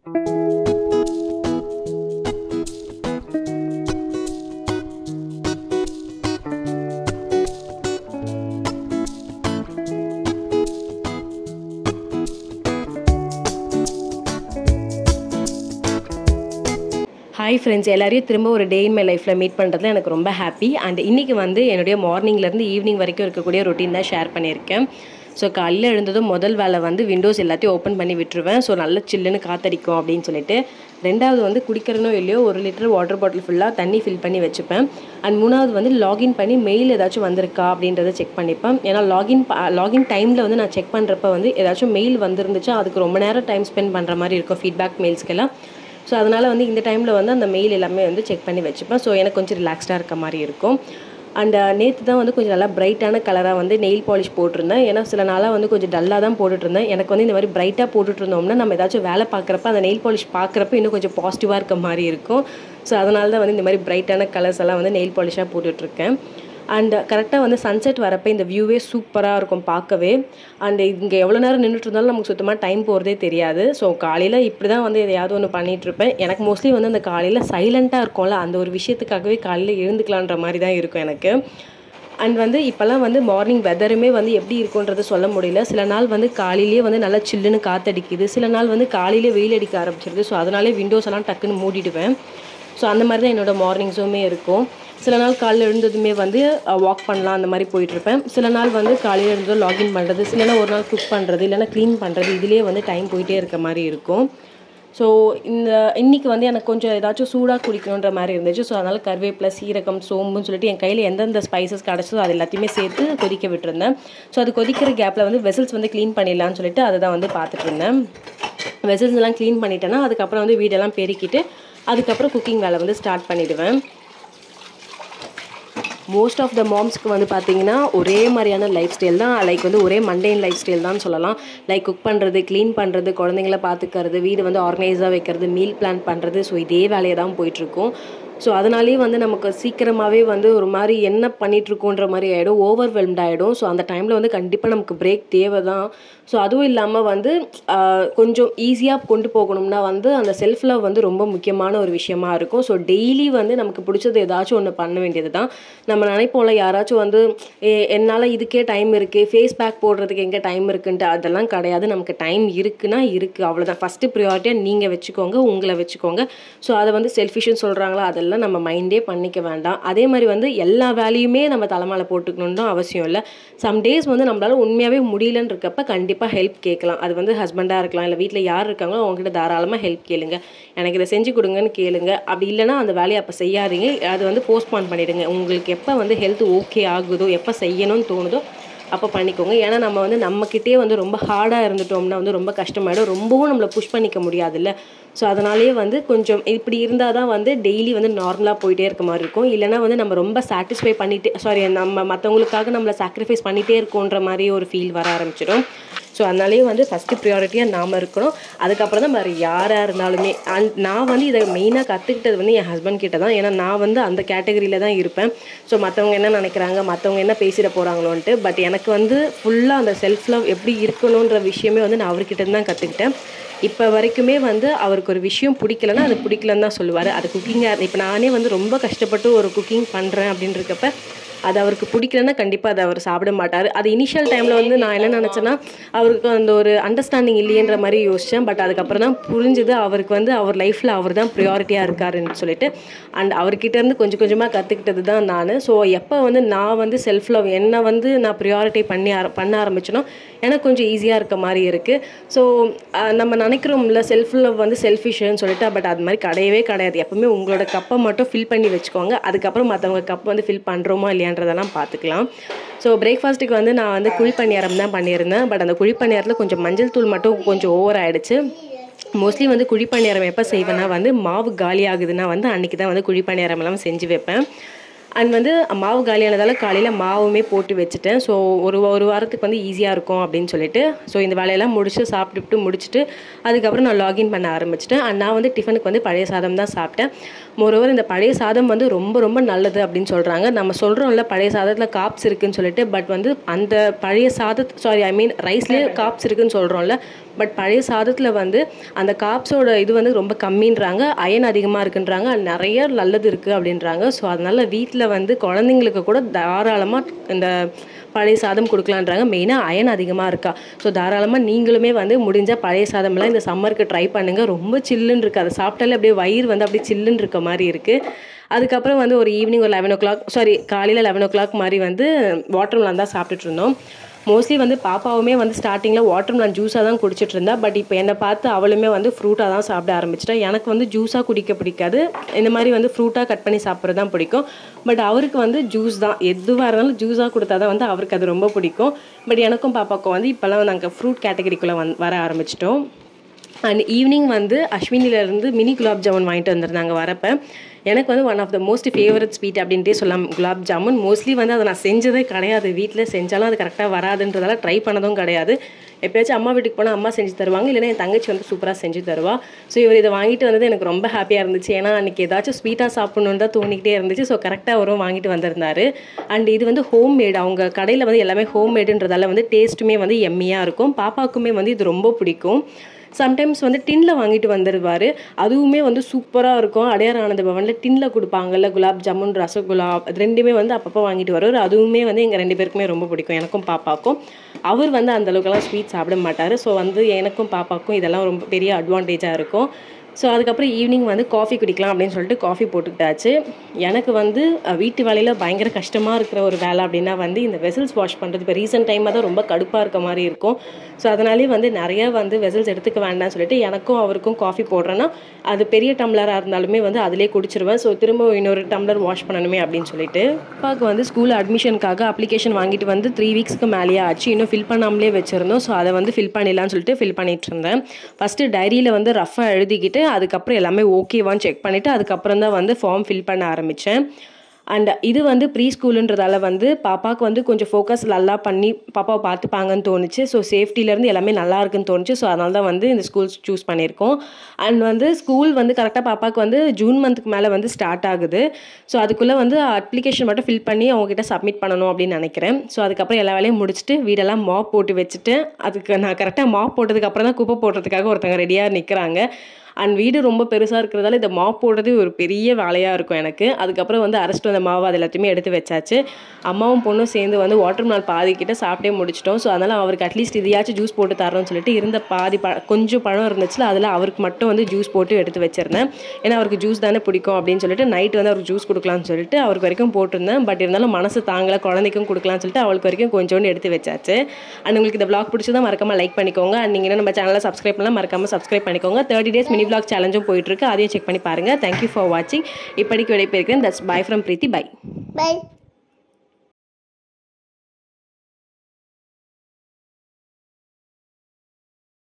Hi friends எல்லாரையும் திரும்ப ஒரு டே இன் மை லைஃப்பில் மீட் பண்ணுறதுல எனக்கு ரொம்ப ஹாப்பி அண்ட் இன்றைக்கி வந்து என்னுடைய மார்னிங்லேருந்து ஈவினிங் வரைக்கும் இருக்கக்கூடிய ரொட்டீன் தான் ஷேர் பண்ணியிருக்கேன் ஸோ காலையில் எழுந்ததும் முதல் வேலை வந்து விண்டோஸ் எல்லாத்தையும் ஓப்பன் பண்ணி விட்டுருவேன் ஸோ நல்ல சில்லுன்னு காத்தடிக்கும் அப்படின்னு சொல்லிட்டு ரெண்டாவது வந்து குடிக்கிறனோ இல்லையோ ஒரு லிட்டர் வாட்டர் பாட்டில் ஃபுல்லாக தண்ணி ஃபில் பண்ணி வச்சுப்பேன் அண்ட் மூணாவது வந்து லாகின் பண்ணி மெயில் ஏதாச்சும் வந்திருக்கா அப்படின்றத செக் பண்ணிப்பேன் ஏன்னா லாகின் லாகின் டைமில் வந்து நான் செக் பண்ணுறப்ப வந்து ஏதாச்சும் மெயில் வந்திருந்துச்சா அதுக்கு ரொம்ப நேரம் டைம் ஸ்பெண்ட் பண்ணுற மாதிரி இருக்கும் ஃபீட்பேக் மெயில்ஸ்க்கெல்லாம் ஸோ அதனால் வந்து இந்த டைமில் வந்து அந்த மெயில் எல்லாமே வந்து செக் பண்ணி வச்சுப்பேன் ஸோ எனக்கு கொஞ்சம் ரிலாக்ஸ்டாக இருக்க மாதிரி இருக்கும் அண்ட் நேற்று தான் வந்து கொஞ்சம் நல்லா பிரைட்டான கலராக வந்து நெயில் பாலிஷ் போட்டிருந்தேன் ஏன்னா சில நாளாக வந்து கொஞ்சம் டல்லாக தான் போட்டுட்டு இருந்தேன் எனக்கு வந்து இந்த மாதிரி பிரைட்டாக போட்டுட்டு இருந்தோம்னா நம்ம ஏதாச்சும் வேலை பார்க்குறப்ப அந்த நெயில் பாலிஷ் பார்க்குறப்ப இன்னும் கொஞ்சம் பாசிட்டிவாக இருக்க மாதிரி இருக்கும் ஸோ அதனால தான் வந்து இந்த மாதிரி பிரைட்டான கலர்ஸ் எல்லாம் வந்து நெயில் பாலிஷாக போட்டுட்ருக்கேன் அண்ட் கரெக்டாக வந்து சன்செட் வரப்போ இந்த வியூவே சூப்பராக இருக்கும் பார்க்கவே அண்ட் இங்கே எவ்வளோ நேரம் நின்றுட்டு இருந்தாலும் நமக்கு சுத்தமாக டைம் போகிறதே தெரியாது ஸோ காலையில் இப்படி தான் வந்து எதையாவது ஒன்று பண்ணிகிட்ருப்பேன் எனக்கு மோஸ்ட்லி வந்து அந்த காலையில் சைலண்ட்டாக இருக்கும்ல அந்த ஒரு விஷயத்துக்காகவே காலையில் எழுந்துக்கலான்ற மாதிரி தான் இருக்கும் எனக்கு அண்ட் வந்து இப்போல்லாம் வந்து மார்னிங் வெதருமே வந்து எப்படி இருக்குன்றது சொல்ல முடியல சில நாள் வந்து காலையிலேயே வந்து நல்லா சில்லுன்னு காற்றடிக்குது சில நாள் வந்து காலையிலே வெயில் அடிக்க ஆரம்பிச்சிருது ஸோ அதனாலே விண்டோஸ் எல்லாம் டக்குன்னு மூடிடுவேன் ஸோ அந்த மாதிரி தான் என்னோடய மார்னிங்ஸுமே இருக்கும் சில நாள் காலையில் எழுந்ததுமே வந்து வாக் பண்ணலாம் அந்த மாதிரி போயிட்டுருப்பேன் சில நாள் வந்து காலையில் எழுந்ததும் லாகின் பண்ணுறது சிலனா ஒரு நாள் குக் பண்ணுறது இல்லைனா க்ளீன் பண்ணுறது இதுலேயே வந்து டைம் போயிட்டே இருக்க மாதிரி இருக்கும் ஸோ இந்த இன்றைக்கி வந்து எனக்கு கொஞ்சம் ஏதாச்சும் சூடாக குடிக்கணுன்ற மாதிரி இருந்துச்சு ஸோ அதனால் கருவேப்பிலை சீரகம் சோம்புன்னு சொல்லிட்டு என் கையில் எந்தெந்த ஸ்பைசஸ் கிடச்சதோ அது எல்லாத்தையுமே சேர்த்து கொதிக்க விட்டுருந்தேன் ஸோ அது கொதிக்கிற கேப்பில் வந்து வெசல்ஸ் வந்து க்ளீன் பண்ணிடலான்னு சொல்லிட்டு அதை தான் வந்து பார்த்துட்டு இருந்தேன் வெசல்ஸ் எல்லாம் க்ளீன் பண்ணிட்டேன்னா அதுக்கப்புறம் வந்து வீடெல்லாம் பெருக்கிட்டு அதுக்கப்புறம் குக்கிங் வேலை வந்து ஸ்டார்ட் பண்ணிவிடுவேன் மோஸ்ட் ஆஃப் த மாம்ஸ்க்கு வந்து பார்த்தீங்கன்னா ஒரே மாதிரியான லைஃப் ஸ்டைல் தான் லைக் வந்து ஒரே மண்டேன் லைஃப் ஸ்டைல் தான் சொல்லலாம் லைக் குக் பண்ணுறது க்ளீன் பண்ணுறது குழந்தைங்கள பார்த்துக்கிறது வீடு வந்து ஆர்கனைஸாக வைக்கிறது மீல் பிளான் பண்ணுறது ஸோ இதே வேலையை தான் போயிட்டுருக்கும் ஸோ அதனாலேயே வந்து நமக்கு சீக்கிரமாகவே வந்து ஒரு மாதிரி என்ன பண்ணிகிட்ருக்கோன்ற மாதிரி ஆகிடும் ஓவர்வெல்ம்ட் ஆகிடும் ஸோ அந்த டைமில் வந்து கண்டிப்பாக நமக்கு பிரேக் தேவை தான் ஸோ அதுவும் இல்லாமல் வந்து கொஞ்சம் ஈஸியாக கொண்டு போகணும்னா வந்து அந்த செல்ஃப் லவ் வந்து ரொம்ப முக்கியமான ஒரு விஷயமா இருக்கும் ஸோ டெய்லி வந்து நமக்கு பிடிச்சது ஏதாச்சும் ஒன்று பண்ண வேண்டியது தான் நம்ம நினைப்போம்ல யாராச்சும் வந்து என்னால் இதுக்கே டைம் இருக்குது ஃபேஸ் பேக் போடுறதுக்கு எங்கே டைம் இருக்குன்ட்டு அதெல்லாம் கிடையாது நமக்கு டைம் இருக்குன்னா இருக்குது அவ்வளோதான் ஃபஸ்ட்டு ப்ரியாரிட்டியாக நீங்கள் வச்சுக்கோங்க உங்களை வச்சுக்கோங்க ஸோ அதை வந்து செல்ஃபிஷ்னு சொல்கிறாங்களா அதெல்லாம் அதெல்லாம் நம்ம மைண்டே பண்ணிக்க வேண்டாம் அதே மாதிரி வந்து எல்லா வேலையுமே நம்ம தலைமையில் போட்டுக்கணுன்னு அவசியம் இல்லை சம் டேஸ் வந்து நம்மளால உண்மையாகவே முடியலன்னு இருக்கப்ப கண்டிப்பாக ஹெல்ப் கேட்கலாம் அது வந்து ஹஸ்பண்டாக இருக்கலாம் இல்லை வீட்டில் யார் இருக்காங்களோ அவங்ககிட்ட தாராளமாக ஹெல்ப் கேளுங்க எனக்கு இதை செஞ்சு கொடுங்கன்னு கேளுங்க அப்படி இல்லைனா அந்த வேலையை அப்போ செய்யாதீங்க அது வந்து போஸ்ட்பான் பண்ணிவிடுங்க உங்களுக்கு எப்போ வந்து ஹெல்த் ஓகே ஆகுதோ எப்போ செய்யணும்னு தோணுதோ அப்போ பண்ணிக்கோங்க ஏன்னா நம்ம வந்து நம்மக்கிட்டே வந்து ரொம்ப ஹார்டாக இருந்துட்டோம்னா வந்து ரொம்ப கஷ்டமாயிடும் ரொம்பவும் நம்மளை புஷ் பண்ணிக்க முடியாதுல்ல ஸோ அதனாலேயே வந்து கொஞ்சம் இப்படி இருந்தால் தான் வந்து டெய்லி வந்து நார்மலாக போயிட்டே இருக்க மாதிரி இருக்கும் இல்லைனா வந்து நம்ம ரொம்ப சாட்டிஸ்ஃபை பண்ணிட்டு சாரி நம்ம மற்றவங்களுக்காக நம்மளை சாக்ரிஃபைஸ் பண்ணிகிட்டே இருக்கோன்ற மாதிரி ஒரு ஃபீல் வர ஆரம்பிச்சிடும் ஸோ அதனாலேயே வந்து ஃபஸ்ட்டு ப்ரியாரிட்டியாக நாம் இருக்கணும் அதுக்கப்புறம் தான் வேறு யாராக இருந்தாலுமே அண்ட் நான் வந்து இதை மெயினாக கற்றுக்கிட்டது வந்து என் ஹஸ்பண்ட் கிட்ட தான் ஏன்னா நான் வந்து அந்த கேட்டகரியில் தான் இருப்பேன் ஸோ மற்றவங்க என்ன நினைக்கிறாங்க மற்றவங்க என்ன பேசிட போகிறாங்களோன்ட்டு பட் எனக்கு வந்து ஃபுல்லாக அந்த செல்ஃப் லவ் எப்படி இருக்கணுன்ற விஷயமே வந்து நான் அவர்கிட்ட தான் கற்றுக்கிட்டேன் இப்போ வரைக்குமே வந்து அவருக்கு ஒரு விஷயம் பிடிக்கலன்னா அது பிடிக்கலன்னு தான் சொல்லுவார் அது குக்கிங்காக இப்போ நானே வந்து ரொம்ப கஷ்டப்பட்டு ஒரு குக்கிங் பண்ணுறேன் அப்படின்றக்கப்ப அது அவருக்கு பிடிக்கலன்னா கண்டிப்பாக அதை அவர் சாப்பிட மாட்டார் அது இனிஷியல் டைமில் வந்து நான் என்ன நினச்சேன்னா அவருக்கு அந்த ஒரு அண்டர்ஸ்டாண்டிங் இல்லையன்ற மாதிரி யோசித்தேன் பட் அதுக்கப்புறம் தான் புரிஞ்சுது அவருக்கு வந்து அவர் லைஃப்பில் அவர் தான் ப்ரியாரிட்டியாக இருக்காருன்னு சொல்லிட்டு அண்ட் அவர்கிட்டேருந்து கொஞ்சம் கொஞ்சமாக கற்றுக்கிட்டது தான் நான் ஸோ எப்போ வந்து நான் வந்து செல்ஃப் லவ் என்னை வந்து நான் ப்ரியாரிட்டி பண்ணி ஆர பண்ண ஆரம்பிச்சனோ எனக்கு கொஞ்சம் ஈஸியாக இருக்க மாதிரி இருக்குது ஸோ நம்ம நினைக்கிறோம்ல செல்ஃப் லவ் வந்து செல்ஃபிஷ்னு சொல்லிட்டு பட் அது மாதிரி கிடையவே கிடையாது எப்பவுமே உங்களோட கப்பை மட்டும் ஃபில் பண்ணி வச்சுக்கோங்க அதுக்கப்புறம் மற்றவங்க கப் வந்து ஃபில் பண்ணுறோமா இல்லையான்றதெல்லாம் பார்த்துக்கலாம் ஸோ பிரேக்ஃபாஸ்ட்டுக்கு வந்து நான் வந்து குழி பணியாரம் தான் பண்ணியிருந்தேன் பட் அந்த குழி பணியாரத்தில் கொஞ்சம் மஞ்சள் தூள் மட்டும் கொஞ்சம் ஓவர் ஆகிடுச்சு மோஸ்ட்லி வந்து குழி பணியாரம் எப்போ செய்வேன்னா வந்து மாவு காலி ஆகுதுன்னா வந்து அன்றைக்கி தான் வந்து குழி பணியாரம் எல்லாம் செஞ்சு வைப்பேன் அண்ட் வந்து மாவு காலியானதால் காலையில் மாவுமே போட்டு வச்சுட்டேன் ஸோ ஒரு ஒரு வாரத்துக்கு வந்து ஈஸியாக இருக்கும் அப்படின்னு சொல்லிட்டு ஸோ இந்த வேலையெல்லாம் முடிச்சு சாப்பிட்டுட்டு முடிச்சுட்டு அதுக்கப்புறம் நான் லாகின் பண்ண ஆரம்பிச்சிட்டேன் அண்ட் நான் வந்து டிஃபனுக்கு வந்து பழைய சாதம் தான் சாப்பிட்டேன் மோரோவர் இந்த பழைய சாதம் வந்து ரொம்ப ரொம்ப நல்லது அப்படின்னு சொல்கிறாங்க நம்ம சொல்கிறோம்ல பழைய சாதத்தில் காப்ஸ் இருக்குன்னு சொல்லிட்டு பட் வந்து அந்த பழைய சாதத் சாரி ஐ மீன் ரைஸ்லேயே காப்ஸ் இருக்குன்னு சொல்கிறோம்ல பட் பழைய சாதத்தில் வந்து அந்த காப்ஸோட இது வந்து ரொம்ப கம்மின்றாங்க அயன் அதிகமாக இருக்குன்றாங்க அது நிறைய நல்லது இருக்குது அப்படின்றாங்க ஸோ அதனால் வீட்டில் வந்து குழந்தைங்களுக்கு கூட தாராளமாக இந்த பழைய சாதம் கொடுக்கலான்றாங்க மெயினாக அயன் அதிகமாக இருக்கா ஸோ தாராளமாக நீங்களுமே வந்து முடிஞ்ச பழைய சாதம்லாம் இந்த சம்மருக்கு ட்ரை பண்ணுங்கள் ரொம்ப சில்லுன்னு இருக்குது அதை சாப்பிட்டாலே அப்படியே வயிறு வந்து அப்படியே சில்லுன்னு இருக்க மாதிரி இருக்குது அதுக்கப்புறம் வந்து ஒரு ஈவினிங் ஒரு லெவன் ஓ கிளாக் சாரி காலையில் லெவன் ஓ கிளாக் மாதிரி வந்து வாட்டர் மிலான் தான் சாப்பிட்டுட்டு இருந்தோம் மோஸ்ட்லி வந்து பாப்பாவுமே வந்து ஸ்டார்டிங்கில் வாட்டர் மிலான் ஜூஸாக தான் குடிச்சிட்டு இருந்தா பட் இப்போ என்னை பார்த்து அவளுமே வந்து ஃப்ரூட்டாக தான் சாப்பிட ஆரம்பிச்சிட்டா எனக்கு வந்து ஜூஸாக குடிக்க பிடிக்காது இந்த மாதிரி வந்து ஃப்ரூட்டாக கட் பண்ணி சாப்பிட்றது தான் பிடிக்கும் பட் அவருக்கு வந்து ஜூஸ் தான் எதுவாக இருந்தாலும் ஜூஸாக கொடுத்தா தான் வந்து அவருக்கு அது ரொம்ப பிடிக்கும் பட் எனக்கும் பாப்பாவுக்கும் வந்து இப்போல்லாம் நாங்கள் ஃப்ரூட் கேட்டகரிக்குள்ளே வந் வர ஆரம்பிச்சிட்டோம் அண்ட் ஈவினிங் வந்து அஸ்வினிலேருந்து மினி குலாப் ஜாமுன் வாங்கிட்டு வந்திருந்தாங்க வரப்போ எனக்கு வந்து one of the most favourite sweet அப்படின்ட்டே சொல்லலாம் குலாப் ஜாமுன் மோஸ்ட்லி வந்து அதை நான் செஞ்சதே கிடையாது வீட்டில் செஞ்சாலும் அது கரெக்டாக வராதுன்றதால ட்ரை பண்ணதும் கிடையாது எப்பயாச்சும் அம்மா வீட்டுக்கு போனால் அம்மா செஞ்சு தருவாங்க இல்லைன்னா என் தங்கச்சி வந்து சூப்பராக செஞ்சு தருவா ஸோ இவர் இதை வாங்கிட்டு வந்தது எனக்கு ரொம்ப ஹாப்பியாக இருந்துச்சு ஏன்னா அன்றைக்கி ஏதாச்சும் ஸ்வீட்டாக சாப்பிடணுன்னு தான் தோணிக்கிட்டே இருந்துச்சு ஸோ கரெக்டாக அவரும் வாங்கிட்டு வந்திருந்தாரு அண்ட் இது வந்து ஹோம் மேடு அவங்க கடையில் வந்து எல்லாமே ஹோம் மேடுன்றதால வந்து டேஸ்ட்டுமே வந்து எம்மியாக இருக்கும் பாப்பாவுக்குமே வந்து இது ரொம்ப பிடிக்கும் சம்டைம்ஸ் வந்து டின்ல வாங்கிட்டு வந்துடுவார் அதுவுமே வந்து சூப்பராக இருக்கும் அடையார் ஆனந்த பவனில் டின்ல கொடுப்பாங்கல்ல குலாப் ஜாமுன் ரசகுல்லா அது ரெண்டுமே வந்து அப்பப்போ வாங்கிட்டு வருவார் அதுவுமே வந்து எங்கள் ரெண்டு பேருக்குமே ரொம்ப பிடிக்கும் எனக்கும் பாப்பாவுக்கும் அவர் வந்து அந்த அளவுக்குலாம் ஸ்வீட் சாப்பிட மாட்டார் ஸோ வந்து எனக்கும் பாப்பாவுக்கும் இதெல்லாம் ரொம்ப பெரிய அட்வான்டேஜாக இருக்கும் ஸோ அதுக்கப்புறம் ஈவினிங் வந்து காஃபி குடிக்கலாம் அப்படின்னு சொல்லிட்டு காஃபி போட்டுக்கிட்டாச்சு எனக்கு வந்து அஹ், வீட்டு வேலையில் பயங்கர கஷ்டமாக இருக்கிற ஒரு வேலை அப்படின்னா வந்து இந்த வெசல்ஸ் வாஷ் பண்ணுறது இப்போ ரீசெண்ட் டைமாக தான் ரொம்ப கடுப்பாக இருக்க மாதிரி இருக்கும் ஸோ அதனாலே வந்து நிறைய வந்து வெசல்ஸ் எடுத்துக்க வேண்டாம்னு சொல்லிட்டு எனக்கும் அவருக்கும் காஃபி போடுறேன்னா அது பெரிய டம்ளராக இருந்தாலுமே வந்து அதிலே குடிச்சிருவேன் ஸோ திரும்ப இன்னொரு டம்ளர் வாஷ் பண்ணணுமே அப்படின்னு சொல்லிட்டு அப்பாவுக்கு வந்து ஸ்கூல் அட்மிஷனுக்காக அப்ளிகேஷன் வாங்கிட்டு வந்து த்ரீ வீக்ஸ்க்கு மேலேயே ஆச்சு இன்னும் ஃபில் பண்ணாமலே வச்சுருந்தோம் ஸோ அதை வந்து ஃபில் பண்ணிடலாம்னு சொல்லிட்டு ஃபில் பண்ணிட்டு இருந்தேன் ஃபஸ்ட்டு டைரியில் வந்து ரஃபாக எழுதிக்கிட்டு அதுக்கப்புறம் எல்லாமே ஓகேவான்னு செக் பண்ணிவிட்டு அதுக்கப்புறம் தான் வந்து ஃபார்ம் ஃபில் பண்ண ஆரம்பித்தேன் அண்ட் இது வந்து ப்ரீ ஸ்கூலுன்றதால வந்து பாப்பாவுக்கு வந்து கொஞ்சம் ஃபோக்கஸ் நல்லா பண்ணி பாப்பாவை பார்த்துப்பாங்கன்னு தோணுச்சு ஸோ சேஃப்டிலேருந்து எல்லாமே நல்லா இருக்குன்னு தோணுச்சு ஸோ அதனால தான் வந்து இந்த ஸ்கூல் சூஸ் பண்ணியிருக்கோம் அண்ட் வந்து ஸ்கூல் வந்து கரெக்டாக பாப்பாவுக்கு வந்து ஜூன் மந்த்துக்கு மேலே வந்து ஸ்டார்ட் ஆகுது ஸோ அதுக்குள்ளே வந்து அப்ளிகேஷன் மட்டும் ஃபில் பண்ணி அவங்ககிட்ட சப்மிட் பண்ணணும் அப்படின்னு நினைக்கிறேன் ஸோ அதுக்கப்புறம் எல்லா வேலையும் முடிச்சுட்டு வீடெல்லாம் மாப் போட்டு வச்சுட்டு அதுக்கு நான் கரெக்டாக மாப் போட்டதுக்கு அப்புறம் தான் குப்பை போடுறதுக்காக ஒருத்தங்க ரெடியாக நிற்கிறாங்க அண்ட் வீடு ரொம்ப பெருசாக இருக்கிறதால இந்த மாப் போடுறது ஒரு பெரிய வேலையாக இருக்கும் எனக்கு அதுக்கப்புறம் வந்து அரைச்சிட்டு வந்த மாவு அது எல்லாத்தையுமே எடுத்து வச்சாச்சு அம்மாவும் பொண்ணும் சேர்ந்து வந்து வாட்டர் நாள் பாதி கிட்ட சாப்பிட்டே முடிச்சிட்டோம் ஸோ அதனால் அவருக்கு அட்லீஸ்ட் இதையாச்சும் ஜூஸ் போட்டு தரணும்னு சொல்லிட்டு இருந்த பாதி ப கொஞ்சம் பழம் இருந்துச்சுல அதில் அவருக்கு மட்டும் வந்து ஜூஸ் போட்டு எடுத்து வச்சிருந்தேன் ஏன்னா அவருக்கு ஜூஸ் தானே பிடிக்கும் அப்படின்னு சொல்லிட்டு நைட் வந்து அவருக்கு ஜூஸ் கொடுக்கலாம்னு சொல்லிட்டு அவருக்கு வரைக்கும் போட்டிருந்தேன் பட் இருந்தாலும் மனசு தாங்கலை குழந்தைக்கும் கொடுக்கலாம்னு சொல்லிட்டு அவளுக்கு வரைக்கும் கொஞ்சோண்டு எடுத்து வச்சாச்சு அண்ட் உங்களுக்கு இந்த vlog பிடிச்சதா மறக்காம லைக் பண்ணிக்கோங்க அண்ட் நீங்கள் நம்ம சேனலை சப்ஸ்கிரைப் பண்ணலாம் மறக்காம சப்ஸ்கிரைப் பண்ணிக்கோங்க தேர்ட்டி டேஸ் மினி vlog சேலஞ்சும் போயிட்டு இருக்கு அதையும் செக் பண்ணி பாருங்க தேங்க்யூ ஃபார் வாட்சிங் இப்படிக்கு விடைபெறுகிறேன் that's bye from Preethi bye Bye.